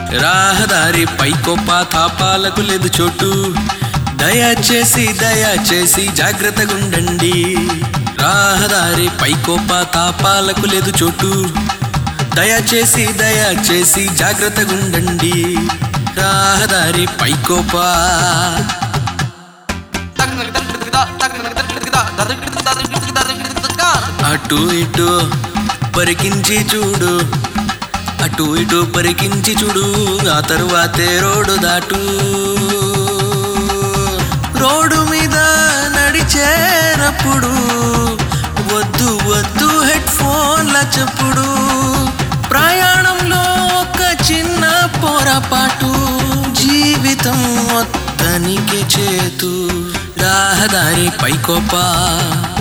రాహదారి పైకొప్ప తాపాలకు లేదు చోటు దయచేసి దయచేసి జాగ్రత్తగా ఉండండి రాహదారి పైకొప్ప తాపాలకు లేదు చోటు దయచేసి దయచేసి జాగ్రత్తగా ఉండండి రాహదారి పైకోపా అటు ఇటు పరికించి చూడు అటు ఇటు పరికించి చూడు ఆ తరువాతే రోడ్డు దాటు రోడ్డు మీద నడిచేటప్పుడు వద్దు వద్దు హెడ్ ఫోన్ల చెప్పుడు ప్రయాణంలో ఒక చిన్న పొరపాటు జీవితం మొత్తానికి చేతు రహదారి పైకోపా